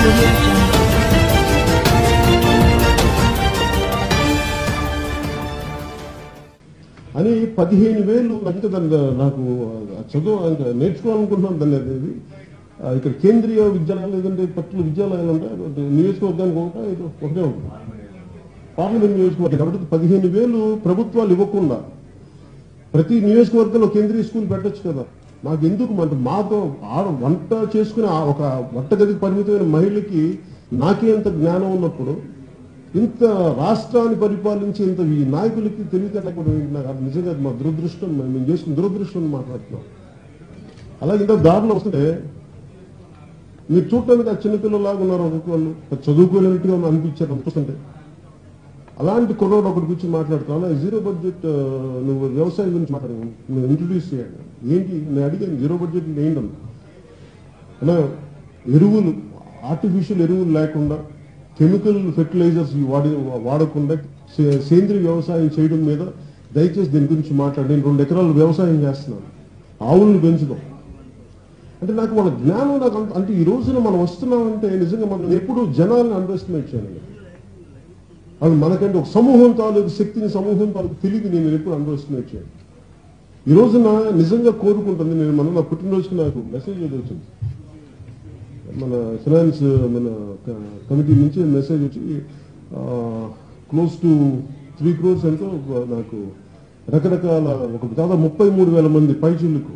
audio jungle. అని పదిహేను వేలు అంటే దాన్ని నాకు చదువు ఇంకా నేర్చుకోవాలనుకుంటున్నాను దాన్ని అనేది ఆ, ఇక్కడ కేంద్రీయ విద్యాలయాలు లేదంటే పట్టుల విద్యాలయాలు ఉంటాయి అటు నియోజకవర్గానికి ఒకటా ఇది ఒకటే ఉంటుంది పార్లమెంట్ నియోజకవర్గం కాబట్టి పదిహేను వేలు ప్రభుత్వాలు ఇవ్వకుండా ప్రతి నియోజకవర్గంలో కేంద్రీయ స్కూల్ పెట్టొచ్చు కదా నాకు ఎందుకు అంటే మాతో ఆడ వంట చేసుకునే ఆ ఒక వంటగదికి పరిమితమైన మహిళకి నాకే అంత జ్ఞానం ఉన్నప్పుడు ఇంత రాష్ట్రాన్ని పరిపాలించే ఇంత ఈ నాయకులకి తెలియకట్టకపోవడం ఏంటి నాకు అది నిజంగా మా దురదృష్టం మేము చేసుకున్న దురదృష్టం అని మాట్లాడుతున్నాం అలాగే ఇంత దారిలో వస్తుంటే మీరు చూడటానికి ఆ చిన్నపిల్లలాగా ఉన్నారు ఒక్కొక్కళ్ళు చదువుకోలేనట్టుగా అనిపించారు చూస్తుంటే అలాంటి కుర్రోడు ఒకటి గురించి మాట్లాడుతాను జీరో బడ్జెట్ ఆ, నువ్వు వ్యవసాయం గురించి మాట్లాడాను నువ్వు ఇంట్రడ్యూస్ చేయండి ఏంటి నేను అడిగాను జీరో బడ్జెట్ ఏంటన్నా అన్నా ఎరువులు ఆర్టిఫిషియల్ ఎరువులు లేకుండా కెమికల్ ఫెర్టిలైజర్స్ వాడి వాడకుండా సే- సేంద్రియ వ్యవసాయం చేయడం మీద దయచేసి దీని గురించి మాట్లాడి నేను రెండు ఎకరాలు వ్యవసాయం చేస్తున్నాను ఆవులను పెంచుదాం అంటే నాకు మన జ్ఞానం నాకు అంత- అంటే ఈ రోజున మనం వస్తున్నామంటే నిజంగా మనం ఎప్పుడు జనాలను అండర్ ఎస్టిమేట్ చేయాలి అది మనకంటే ఒక సమూహం తాలూకు శక్తిని సమూహం తాలూకు తెలివి నేను ఎప్పుడు అండర్ ఎస్టిమేట్ చేయను ఈ రోజున నిజంగా కోరుకుంటుంది నేను మన నా పుట్టినరోజుకి నాకు మెసేజ్ ఏదో వచ్చింది మన ఫినాన్స్ మన క- కమిటీ నుంచి మెసేజ్ వచ్చి క్లోజ్ టు త్రీ క్రోర్స్ ఎంతో నాకు రకరకాల ఒక దాదాపు ముప్పై మూడు వేల మంది పైచీలకు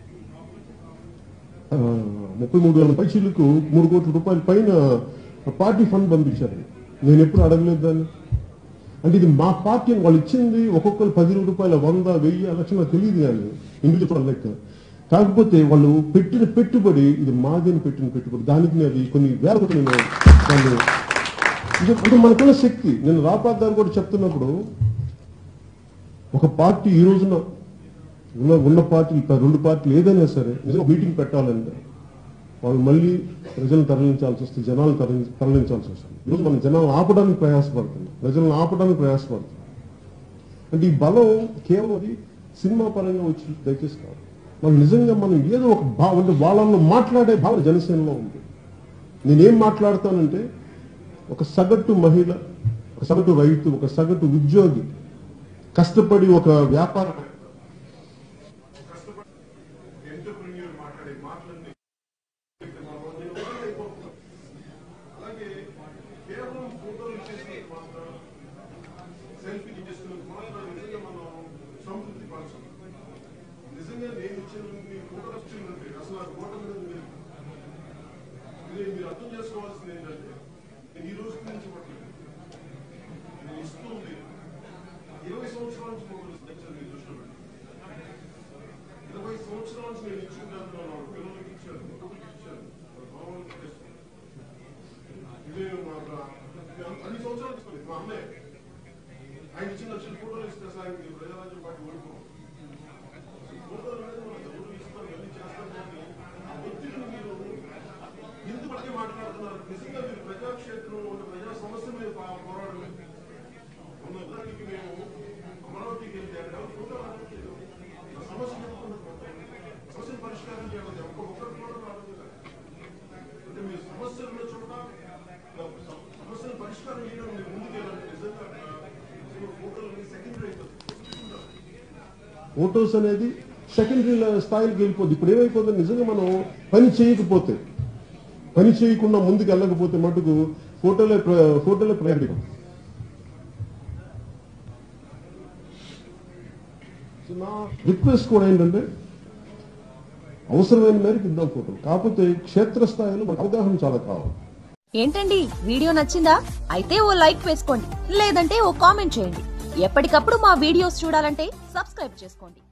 ముప్పై మూడు వేల పైచీలకు మూడు కోట్ల రూపాయల పైన పార్టీ ఫండ్ పంపించారు నేను ఎప్పుడు అడగలేదు దాన్ని అంటే ఇది మా పార్టీ వాళ్ళు ఇచ్చింది ఒక్కొక్కరు పది రూపాయల వంద వెయ్యి లక్ష నాకు తెలియదు కానీ ఇండివిజువల్ లెక్క కాకపోతే వాళ్ళు పెట్టిన పెట్టుబడి ఇది మాదని పెట్టిన పెట్టుబడి దానికి నేను కొన్ని వేల కోట్లు నేను దాన్ని ఇది అంటే మనకున్న శక్తి నేను రాపాద్ గారు కూడా చెప్తున్నప్పుడు ఒక పార్టీ ఈ రోజున ఉన్న ఉన్న పార్టీలు ప- రెండు పార్టీలు ఏదైనా సరే నిజంగా మీటింగ్ పెట్టాలంటే వాళ్ళు మళ్ళీ ప్రజలను తరలించాల్సి వస్తుంది జనాలను తరలి తరలించాల్సి వస్తుంది ఈరోజు మనం జనాలను ఆపడానికి ప్రయాసపడుతున్నాం ప్రజలను ఆపడానికి ప్రయాసపడుతున్నాం అంటే ఈ బలం కేవలం అది సినిమా పరంగా వచ్చి దయచేసి కాదు మనం నిజంగా మనం ఏదో ఒక భావం అంటే వాళ్ళల్లో మాట్లాడే భావన జనసేనలో ఉంది నేనేం మాట్లాడతానంటే ఒక సగటు మహిళ ఒక సగటు రైతు ఒక సగటు ఉద్యోగి కష్టపడి ఒక వ్యాపారం ఎంటర్ప్రెన్యూర్ మాట్లాడే మాటలన్నీ అలాగే కేవలం ఫోటోలు ఇచ్చేసినందుకు మాత్రం సెల్ఫీ ఇచ్చేసినందుకు మాత్రం నిజంగా మనం సంతృప్తి పరచం నిజంగా నేను ఇచ్చిన మీ ఫోటో వచ్చిందంటే అసలు ఆ ఫోటో మీద మీరు ఇది మీరు అర్థం చేసుకోవాల్సింది ఏంటంటే నేను ఈ రోజు నుంచి ఇవ్వట్లేదు నేను ఇస్తుంది ఇరవై సంవత్సరాల నుంచి ఫోటోలు ఇస్తాను మీరు దృష్టిలో పెట్టుకోండి. ఇరవై సంవత్సరాల నుంచి నేను ఇచ్చిందాను నా పిల్లలకి ఇచ్చాను కొడుకుకి ఇచ్చాను వాళ్ళ మామూలుకి ఇచ్చాను. ఇదే మా బ్రా- అన్ని సంవత్సరాలు తీసుకోలేదు మా అన్నయ్య ఆయన ఇచ్చిన లక్షల ఫోటోలు ఇస్తే సార్ ఆయనకి ప్రజారాజ్యం పార్టీ ఓడిపోం ఫోటోలు అనేది మనం ఎవరు ఇస్తాం ఎన్ని చేస్తాం కానీ ఆ ఒత్తిడిని మీరు ఎందుకు అదే మాట్లాడుతున్నారు నిజంగా మీరు ప్రజాక్షేత్రంలో ఉన్న ప్రజా సమస్య మీద పో- పోరాడలేదు మొన్న ఉదాహరణకి మేము అమరావతికి వెళ్తే అక్కడ ఫోటో రావట్లేదు ఆ సమస్య చెప్పుకుంటున్నాం సమస్యను పరిష్కారం చేయాలి ఒక్క ఒక్కరు కూడా రావట్లేదు అంటే మీరు సమస్యలు ఉన్న చోట సమ- సమస్యను పరిష్కారం చేయడం మీరు ముందుకెళ్ళాలి నిజంగా నిజంగా ఫోటోలు అనేది సెకండరీ అయిపోతుంది ఫోటోస్ అనేది సెకండరీ స్థాయికి వెళ్ళిపోద్ది ఇప్పుడు ఏమైపోతుంది నిజంగా మనం పని చేయకపోతే పని చేయకుండా ముందుకు వెళ్ళకపోతే మటుకు ఫోటోలే ప్ర- ఫోటోలే ప్రయారిటీ సో నా రిక్వెస్ట్ కూడా ఏంటంటే అవసరమైన మేరకు ఇద్దాం ఫోటోలు కాకపోతే క్షేత్రస్థాయిలో మనకు అవగాహన చాలా కావాలి ఏంటండి వీడియో నచ్చిందా అయితే ఓ లైక్ వేసుకోండి లేదంటే ఓ కామెంట్ చేయండి ఎప్పటికప్పుడు మా వీడియోస్ చూడాలంటే సబ్స్క్రైబ్ చేసుకోండి